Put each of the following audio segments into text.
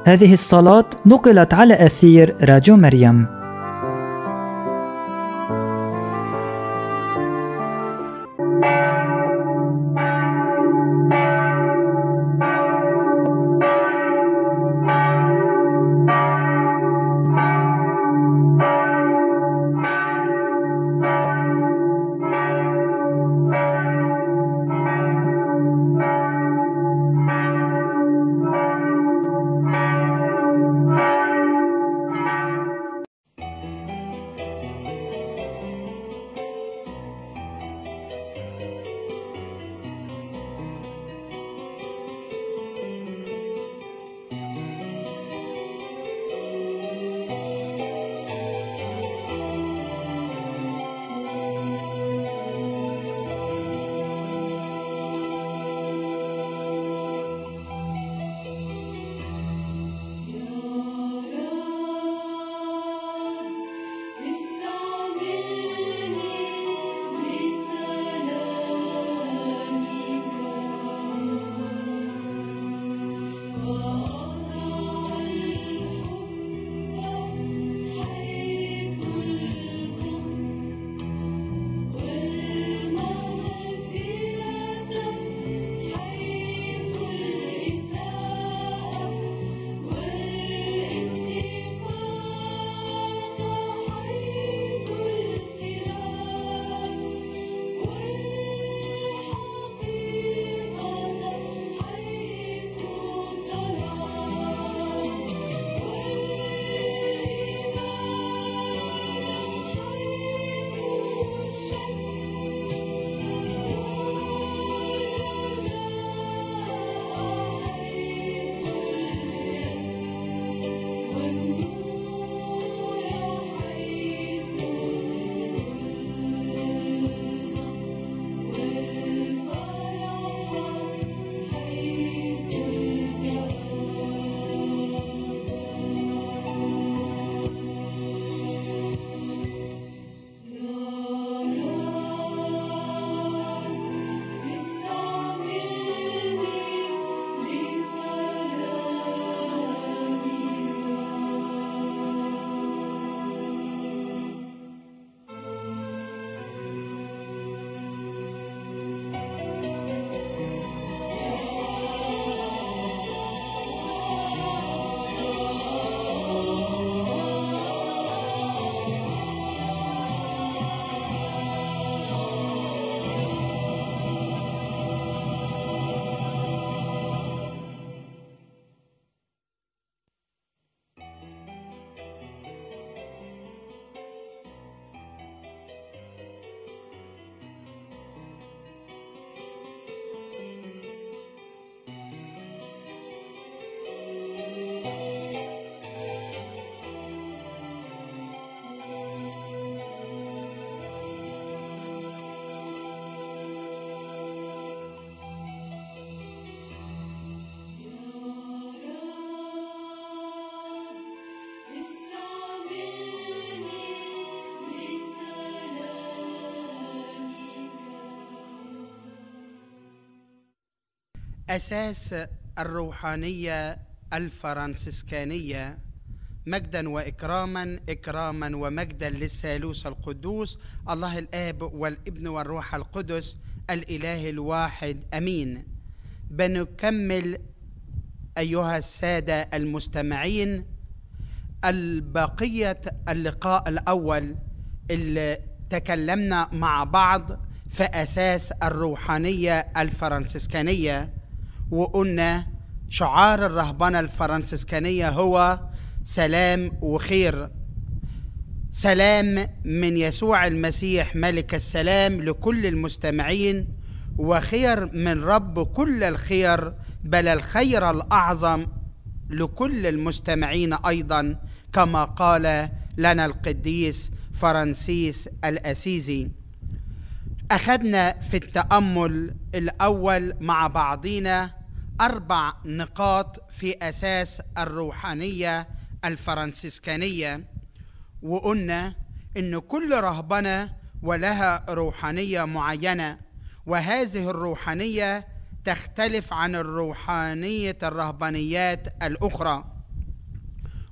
هذه الصلاة نقلت على أثير راديو مريم اساس الروحانيه الفرنسيسكانيه مجدا واكراما اكراما ومجدا للثالوث القدوس الله الاب والابن والروح القدس الاله الواحد امين بنكمل ايها الساده المستمعين البقيه اللقاء الاول اللي تكلمنا مع بعض في اساس الروحانيه الفرنسيسكانيه وقلنا شعار الرهبنه الفرنسيسكانيه هو سلام وخير سلام من يسوع المسيح ملك السلام لكل المستمعين وخير من رب كل الخير بل الخير الاعظم لكل المستمعين ايضا كما قال لنا القديس فرانسيس الاسيزي اخذنا في التامل الاول مع بعضنا اربع نقاط في اساس الروحانيه الفرنسيسكانيه وقلنا ان كل رهبنه ولها روحانيه معينه وهذه الروحانيه تختلف عن الروحانيه الرهبانيات الاخرى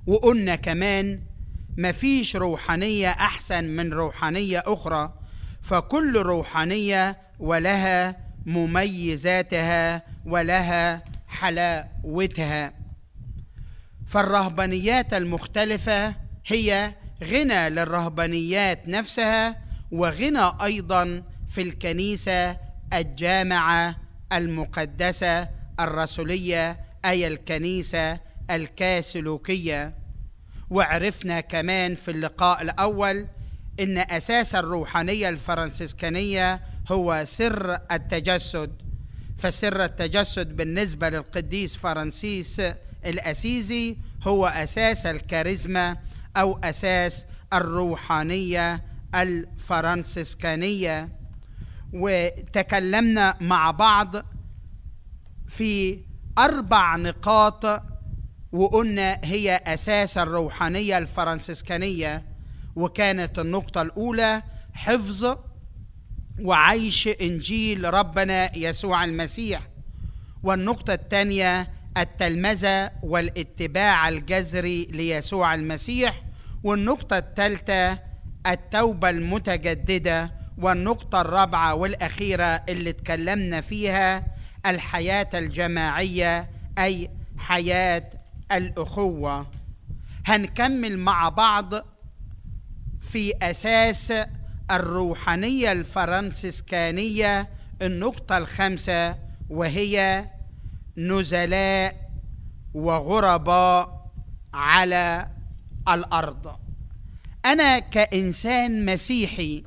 وقلنا كمان مفيش روحانية أحسن من روحانية أخرى فكل روحانية ولها مميزاتها ولها حلاوتها فالرهبانيات المختلفة هي غنى للرهبانيات نفسها وغنى أيضا في الكنيسة الجامعة المقدسة الرسولية أي الكنيسة الكاثوليكية وعرفنا كمان في اللقاء الأول إن أساس الروحانية الفرنسيسكانية هو سر التجسد فسر التجسد بالنسبة للقديس فرانسيس الأسيزي هو أساس الكاريزما أو أساس الروحانية الفرنسيسكانية وتكلمنا مع بعض في أربع نقاط وقلنا هي أساس الروحانية الفرنسيسكانية وكانت النقطة الأولى حفظ وعيش إنجيل ربنا يسوع المسيح والنقطة الثانية التلمذة والاتباع الجذري ليسوع المسيح والنقطة الثالثة التوبة المتجددة والنقطة الرابعة والأخيرة اللي اتكلمنا فيها الحياة الجماعية أي حياة الأخوة هنكمل مع بعض في أساس الروحانية الفرنسيسكانية النقطة الخامسة وهي نزلاء وغرباء على الأرض أنا كإنسان مسيحي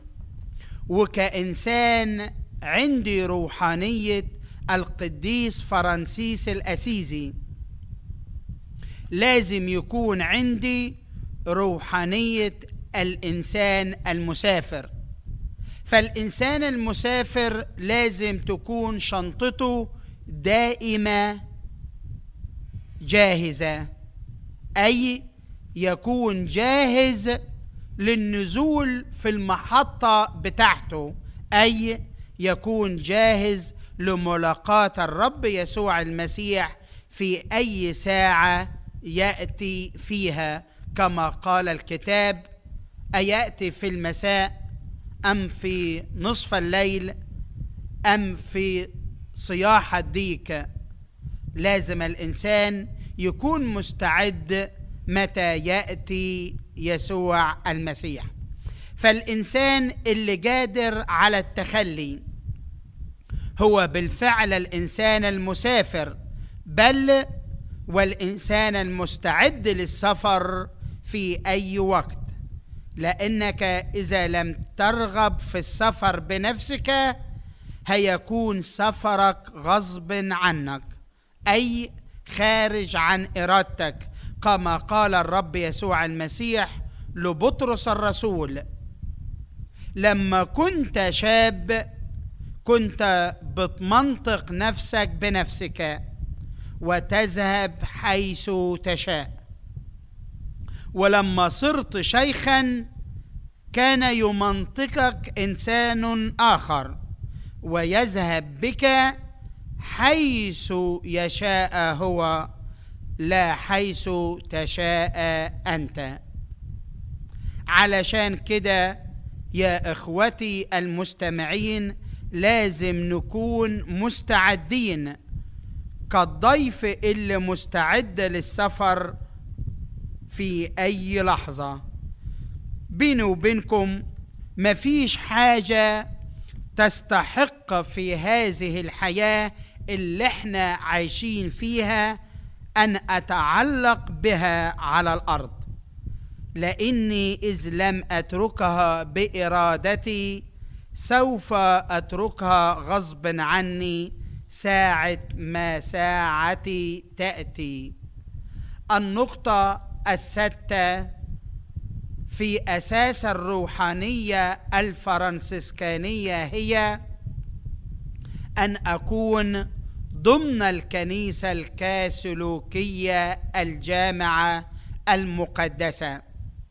وكإنسان عندي روحانية القديس فرانسيس الأسيزي لازم يكون عندي روحانية الإنسان المسافر فالإنسان المسافر لازم تكون شنطته دائمة جاهزة أي يكون جاهز للنزول في المحطة بتاعته أي يكون جاهز لملاقاة الرب يسوع المسيح في أي ساعة يأتي فيها كما قال الكتاب أيأتي في المساء أم في نصف الليل أم في صياح الديك لازم الإنسان يكون مستعد متى يأتي يسوع المسيح فالإنسان اللي قادر على التخلي هو بالفعل الإنسان المسافر بل والإنسان المستعد للسفر في أي وقت لأنك إذا لم ترغب في السفر بنفسك هيكون سفرك غصب عنك أي خارج عن إرادتك كما قال الرب يسوع المسيح لبطرس الرسول لما كنت شاب كنت بتمنطق نفسك بنفسك وتذهب حيث تشاء ولما صرت شيخا كان يمنطقك انسان اخر ويذهب بك حيث يشاء هو لا حيث تشاء انت علشان كده يا اخوتي المستمعين لازم نكون مستعدين كالضيف اللي مستعد للسفر في اي لحظه بيني وبينكم مفيش حاجه تستحق في هذه الحياه اللي احنا عايشين فيها ان اتعلق بها على الارض لاني اذ لم اتركها بارادتي سوف اتركها غصب عني ساعه ما ساعتي تاتي النقطه السادسه في اساس الروحانيه الفرنسيسكانيه هي ان اكون ضمن الكنيسه الكاثوليكيه الجامعه المقدسه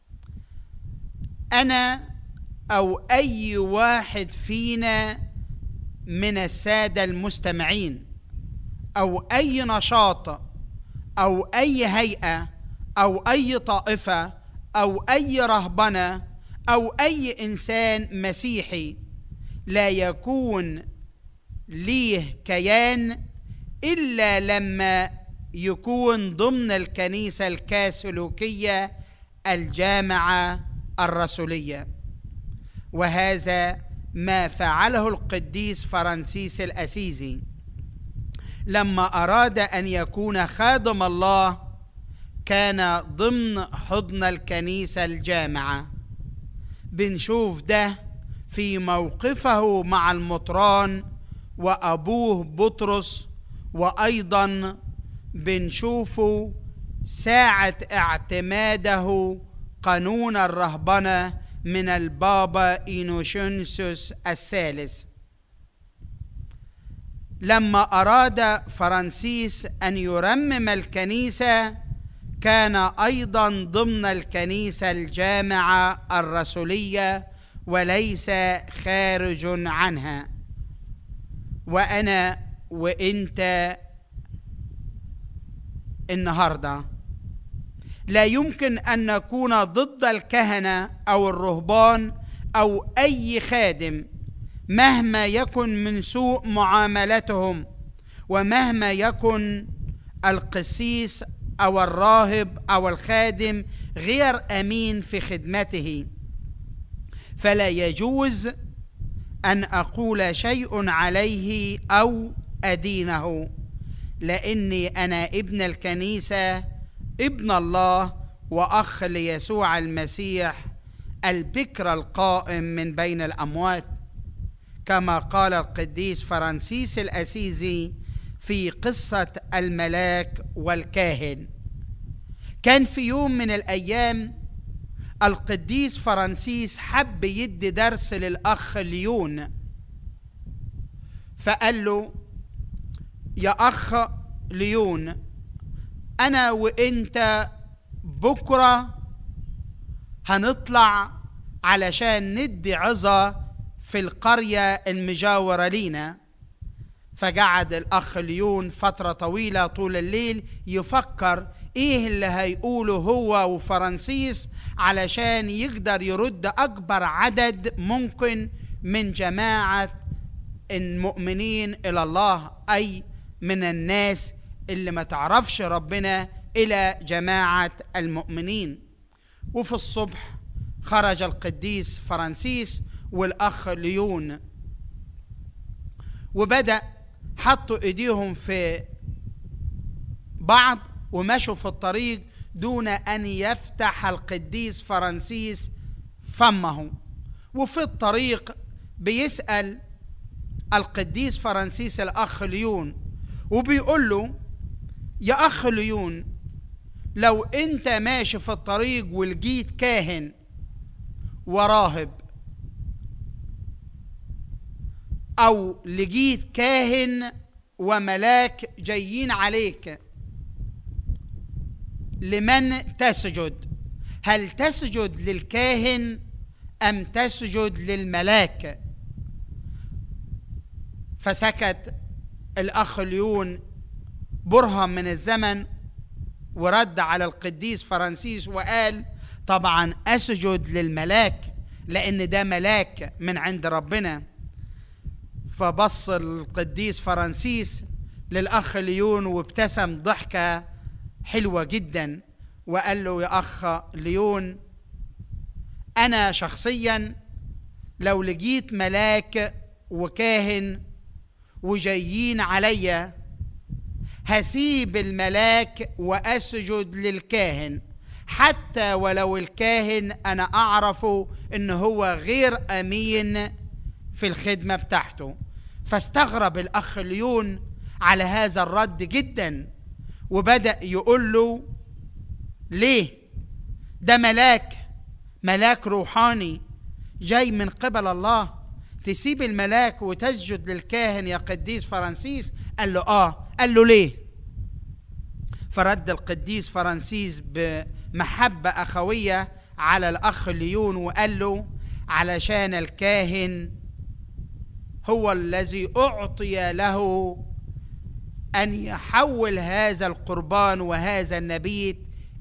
انا او اي واحد فينا من الساده المستمعين او اي نشاط او اي هيئه او اي طائفه او اي رهبنه او اي انسان مسيحي لا يكون ليه كيان الا لما يكون ضمن الكنيسه الكاثوليكيه الجامعه الرسوليه وهذا ما فعله القديس فرانسيس الاسيزي لما اراد ان يكون خادم الله كان ضمن حضن الكنيسه الجامعه بنشوف ده في موقفه مع المطران وابوه بطرس وايضا بنشوفه ساعه اعتماده قانون الرهبنه من البابا اينوشنسوس الثالث لما اراد فرانسيس ان يرمم الكنيسه كان ايضا ضمن الكنيسه الجامعه الرسوليه وليس خارج عنها وانا وانت النهارده لا يمكن ان نكون ضد الكهنه او الرهبان او اي خادم مهما يكن من سوء معاملتهم ومهما يكن القسيس او الراهب او الخادم غير امين في خدمته فلا يجوز ان اقول شيء عليه او ادينه لاني انا ابن الكنيسه ابن الله واخ ليسوع المسيح البكر القائم من بين الاموات كما قال القديس فرانسيس الاسيزي في قصه الملاك والكاهن كان في يوم من الايام القديس فرانسيس حب يدي درس للاخ ليون فقال له يا اخ ليون انا وانت بكره هنطلع علشان ندي عظه في القريه المجاوره لينا فقعد الاخ ليون فتره طويله طول الليل يفكر ايه اللي هيقوله هو وفرانسيس علشان يقدر يرد اكبر عدد ممكن من جماعه المؤمنين الى الله اي من الناس اللي ما تعرفش ربنا الى جماعه المؤمنين وفي الصبح خرج القديس فرانسيس والاخ ليون وبدا حطوا ايديهم في بعض ومشوا في الطريق دون ان يفتح القديس فرانسيس فمه وفي الطريق بيسال القديس فرانسيس الاخ ليون وبيقول له يا اخ ليون لو انت ماشي في الطريق ولقيت كاهن وراهب او لقيت كاهن وملاك جايين عليك لمن تسجد هل تسجد للكاهن ام تسجد للملاك فسكت الاخ ليون برهم من الزمن ورد على القديس فرانسيس وقال طبعا اسجد للملاك لان ده ملاك من عند ربنا فبص القديس فرانسيس للاخ ليون وابتسم ضحكه حلوه جدا وقال له يا اخ ليون انا شخصيا لو لقيت ملاك وكاهن وجايين عليا هسيب الملاك واسجد للكاهن حتى ولو الكاهن انا اعرفه ان هو غير امين في الخدمه بتاعته فاستغرب الاخ ليون على هذا الرد جدا وبدا يقول له ليه ده ملاك ملاك روحاني جاي من قبل الله تسيب الملاك وتسجد للكاهن يا قديس فرانسيس قال له اه قال له ليه فرد القديس فرانسيس بمحبة أخوية على الأخ ليون وقال له علشان الكاهن هو الذي أعطي له أن يحول هذا القربان وهذا النبيت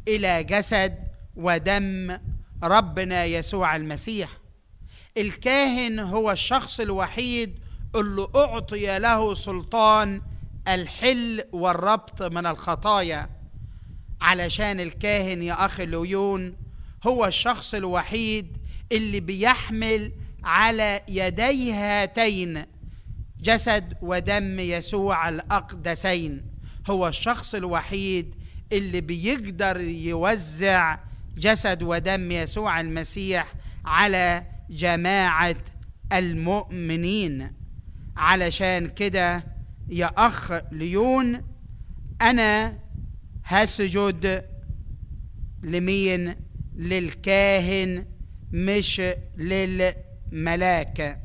الى جسد ودم ربنا يسوع المسيح الكاهن هو الشخص الوحيد اللي اعطي له سلطان الحل والربط من الخطايا علشان الكاهن يا اخي لويون هو الشخص الوحيد اللي بيحمل على يدي هاتين جسد ودم يسوع الاقدسين هو الشخص الوحيد اللي بيقدر يوزع جسد ودم يسوع المسيح على جماعه المؤمنين علشان كده يا اخ ليون انا هسجد لمين للكاهن مش للملاك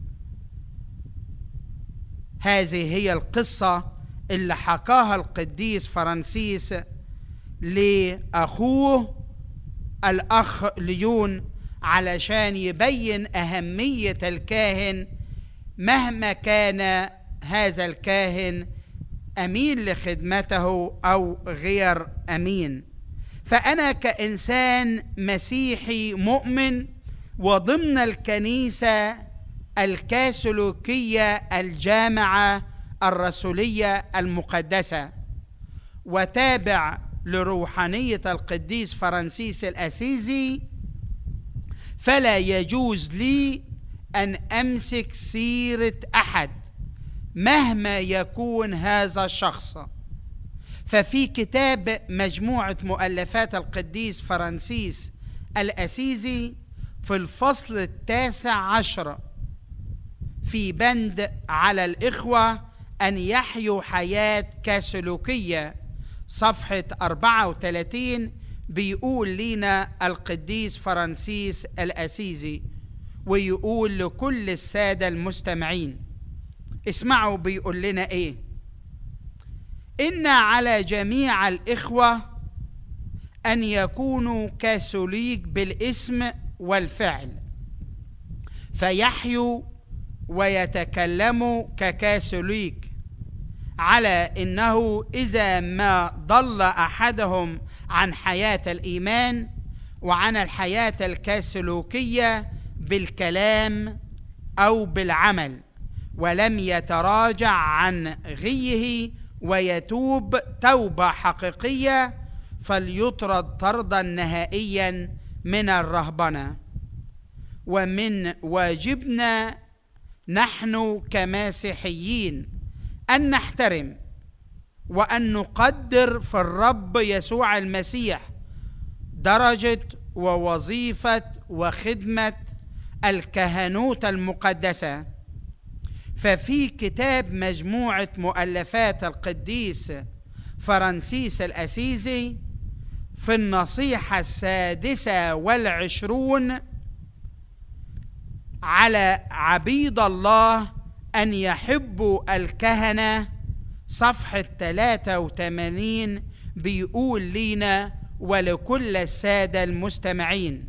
هذه هي القصه اللي حكاها القديس فرانسيس لاخوه الاخ ليون علشان يبين اهميه الكاهن مهما كان هذا الكاهن امين لخدمته او غير امين فانا كانسان مسيحي مؤمن وضمن الكنيسه الكاثوليكيه الجامعه الرسوليه المقدسه وتابع لروحانيه القديس فرانسيس الاسيزي فلا يجوز لي ان امسك سيره احد مهما يكون هذا الشخص ففي كتاب مجموعه مؤلفات القديس فرانسيس الاسيزي في الفصل التاسع عشر في بند على الاخوه ان يحيوا حياه كاثوليكيه صفحه 34 بيقول لينا القديس فرانسيس الاسيزي ويقول لكل الساده المستمعين اسمعوا بيقول لنا ايه ان على جميع الاخوه ان يكونوا كاثوليك بالاسم والفعل فيحيوا ويتكلموا ككاثوليك على انه اذا ما ضل احدهم عن حياه الايمان وعن الحياه الكاثوليكيه بالكلام او بالعمل ولم يتراجع عن غيه ويتوب توبه حقيقيه فليطرد طردا نهائيا من الرهبنه ومن واجبنا نحن كمسيحيين ان نحترم وان نقدر في الرب يسوع المسيح درجه ووظيفه وخدمه الكهنوت المقدسه ففي كتاب مجموعه مؤلفات القديس فرانسيس الاسيزي في النصيحه السادسه والعشرون على عبيد الله أن يحبوا الكهنة صفحة 83 بيقول لينا ولكل السادة المستمعين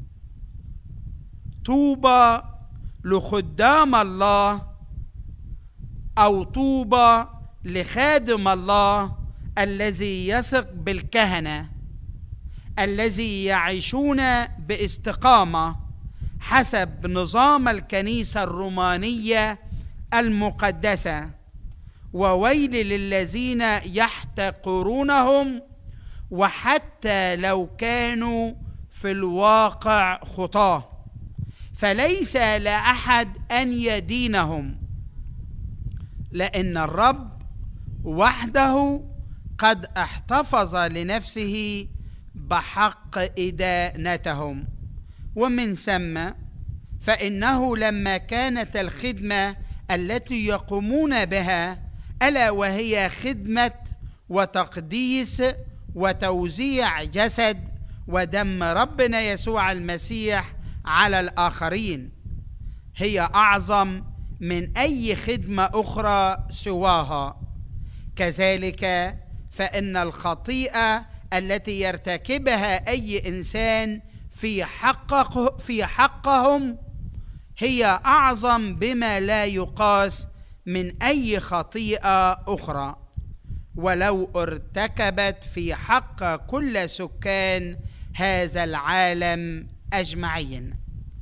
طوبى لخدام الله أو طوبى لخادم الله الذي يثق بالكهنة الذي يعيشون باستقامة حسب نظام الكنيسة الرومانية المقدسه وويل للذين يحتقرونهم وحتى لو كانوا في الواقع خطاه فليس لاحد ان يدينهم لان الرب وحده قد احتفظ لنفسه بحق ادانتهم ومن ثم فانه لما كانت الخدمه التي يقومون بها الا وهي خدمه وتقديس وتوزيع جسد ودم ربنا يسوع المسيح على الاخرين هي اعظم من اي خدمه اخرى سواها كذلك فان الخطيئه التي يرتكبها اي انسان في حقه في حقهم هي اعظم بما لا يقاس من اي خطيئه اخرى ولو ارتكبت في حق كل سكان هذا العالم اجمعين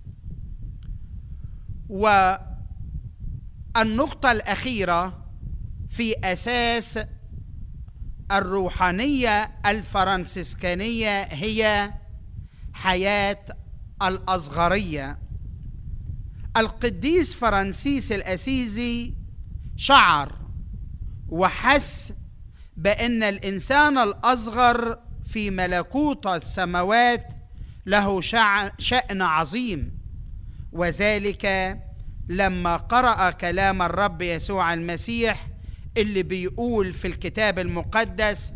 والنقطه الاخيره في اساس الروحانيه الفرنسيسكانيه هي حياه الاصغريه القديس فرانسيس الاسيزي شعر وحس بان الانسان الاصغر في ملكوت السماوات له شان عظيم وذلك لما قرا كلام الرب يسوع المسيح اللي بيقول في الكتاب المقدس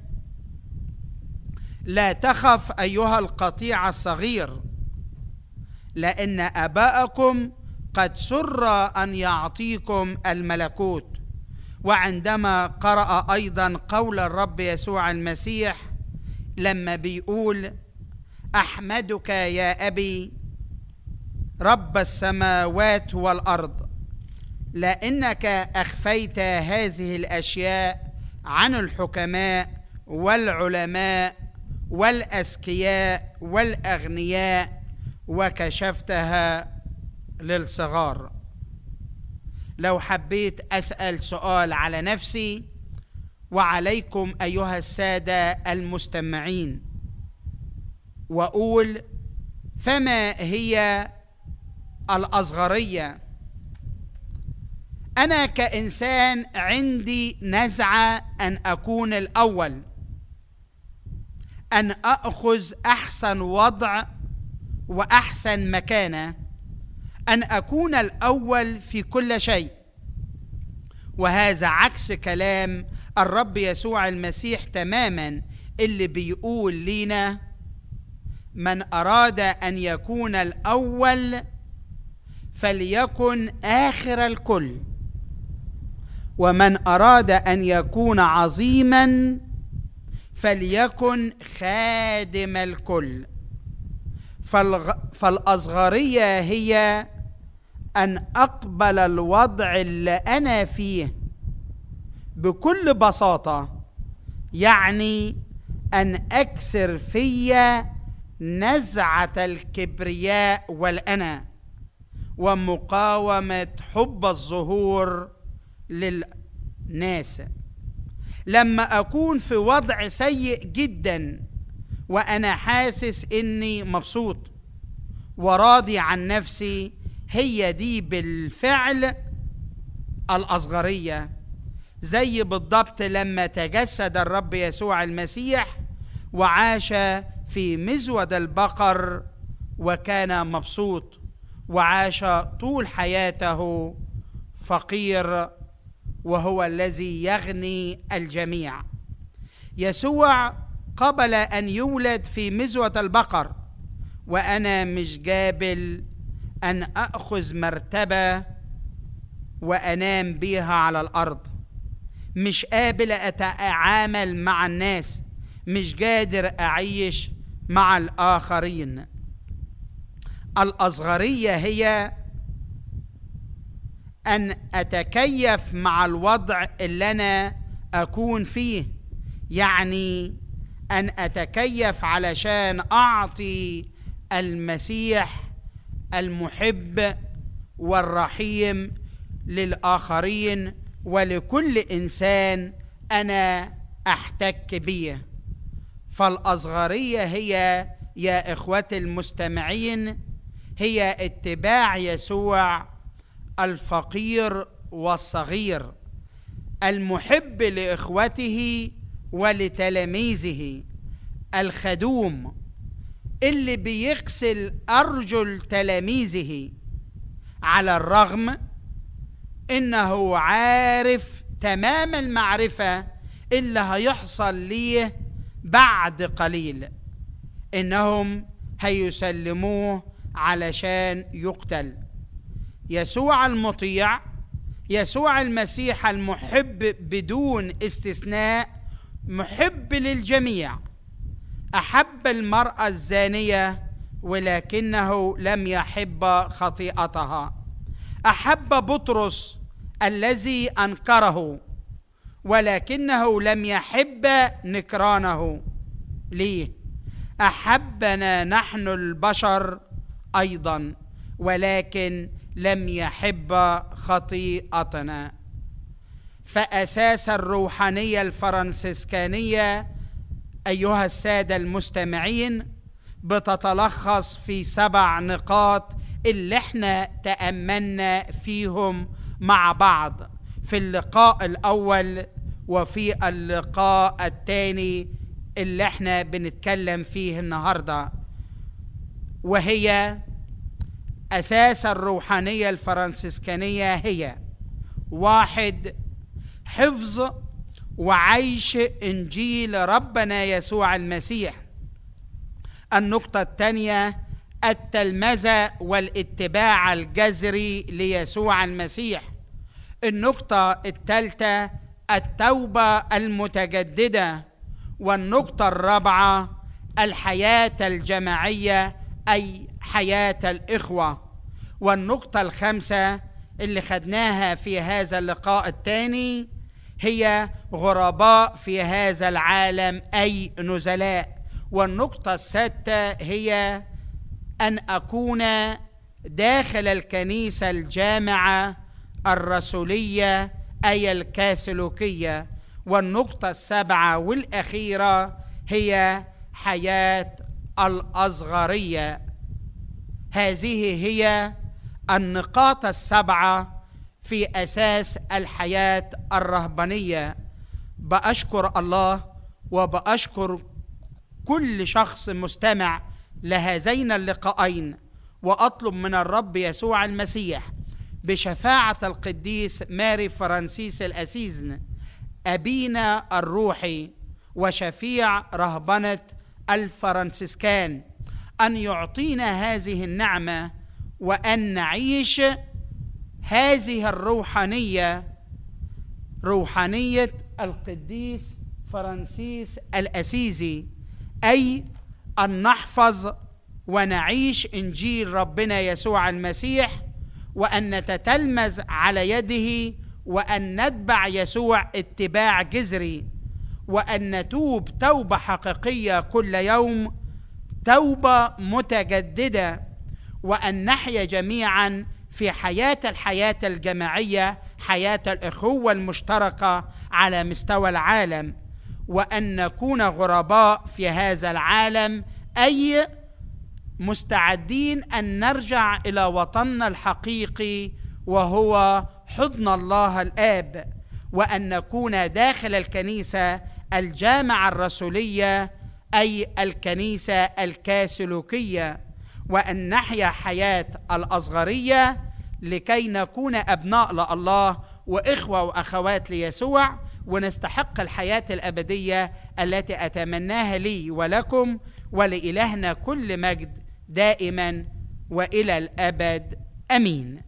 لا تخف ايها القطيع الصغير لان اباءكم قد سر ان يعطيكم الملكوت وعندما قرأ أيضا قول الرب يسوع المسيح لما بيقول أحمدك يا أبي رب السماوات والأرض لأنك أخفيت هذه الأشياء عن الحكماء والعلماء والأذكياء والأغنياء وكشفتها للصغار لو حبيت اسال سؤال على نفسي وعليكم ايها الساده المستمعين واقول فما هي الاصغريه انا كانسان عندي نزعه ان اكون الاول ان اخذ احسن وضع واحسن مكانه ان اكون الاول في كل شيء وهذا عكس كلام الرب يسوع المسيح تماما اللي بيقول لينا من اراد ان يكون الاول فليكن اخر الكل ومن اراد ان يكون عظيما فليكن خادم الكل فالغ... فالاصغريه هي ان اقبل الوضع اللي انا فيه بكل بساطه يعني ان اكسر في نزعه الكبرياء والانا ومقاومه حب الظهور للناس لما اكون في وضع سيء جدا وانا حاسس اني مبسوط وراضي عن نفسي هي دي بالفعل الاصغريه زي بالضبط لما تجسد الرب يسوع المسيح وعاش في مزود البقر وكان مبسوط وعاش طول حياته فقير وهو الذي يغني الجميع يسوع قبل ان يولد في مزوه البقر وانا مش قابل ان اخذ مرتبه وانام بها على الارض مش قابل اتعامل مع الناس مش قادر اعيش مع الاخرين الاصغريه هي ان اتكيف مع الوضع اللي انا اكون فيه يعني ان اتكيف علشان اعطي المسيح المحب والرحيم للاخرين ولكل انسان انا احتك به فالاصغريه هي يا اخوتي المستمعين هي اتباع يسوع الفقير والصغير المحب لاخوته ولتلاميذه الخدوم اللي بيغسل ارجل تلاميذه على الرغم انه عارف تمام المعرفه اللي هيحصل ليه بعد قليل انهم هيسلموه علشان يقتل يسوع المطيع يسوع المسيح المحب بدون استثناء محب للجميع احب المراه الزانيه ولكنه لم يحب خطيئتها احب بطرس الذي انكره ولكنه لم يحب نكرانه ليه احبنا نحن البشر ايضا ولكن لم يحب خطيئتنا فاساس الروحانيه الفرنسيسكانيه ايها الساده المستمعين بتتلخص في سبع نقاط اللي احنا تاملنا فيهم مع بعض في اللقاء الاول وفي اللقاء الثاني اللي احنا بنتكلم فيه النهارده وهي اساس الروحانيه الفرنسيسكانيه هي واحد حفظ وعيش انجيل ربنا يسوع المسيح النقطه الثانيه التلمذه والاتباع الجذري ليسوع المسيح النقطه الثالثه التوبه المتجدده والنقطه الرابعه الحياه الجماعيه اي حياه الاخوه والنقطه الخامسه اللي خدناها في هذا اللقاء الثاني هي غرباء في هذا العالم اي نزلاء والنقطه السادسه هي ان اكون داخل الكنيسه الجامعه الرسوليه اي الكاثوليكيه والنقطه السابعه والاخيره هي حياه الاصغريه هذه هي النقاط السبعه في اساس الحياه الرهبانيه باشكر الله وباشكر كل شخص مستمع لهذين اللقاءين واطلب من الرب يسوع المسيح بشفاعه القديس ماري فرانسيس الاسيزن ابينا الروحي وشفيع رهبنه الفرنسيسكان ان يعطينا هذه النعمه وان نعيش هذه الروحانيه روحانيه القديس فرانسيس الاسيزي اي ان نحفظ ونعيش انجيل ربنا يسوع المسيح وان نتتلمذ على يده وان نتبع يسوع اتباع جذري وان نتوب توبه حقيقيه كل يوم توبه متجدده وان نحيا جميعا في حياه الحياه الجماعيه حياه الاخوه المشتركه على مستوى العالم وان نكون غرباء في هذا العالم اي مستعدين ان نرجع الى وطننا الحقيقي وهو حضن الله الاب وان نكون داخل الكنيسه الجامعه الرسوليه اي الكنيسه الكاثوليكيه وان نحيا حياه الاصغريه لكي نكون ابناء لله واخوه واخوات ليسوع ونستحق الحياه الابديه التي اتمناها لي ولكم ولالهنا كل مجد دائما والى الابد امين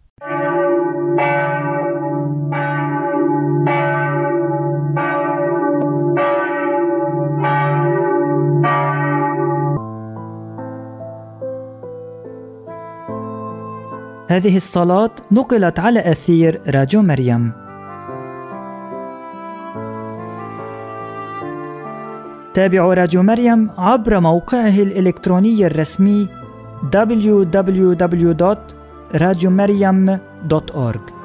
هذه الصلاة نقلت على أثير راديو مريم. تابعوا راديو مريم عبر موقعه الإلكتروني الرسمي www.radiomariam.org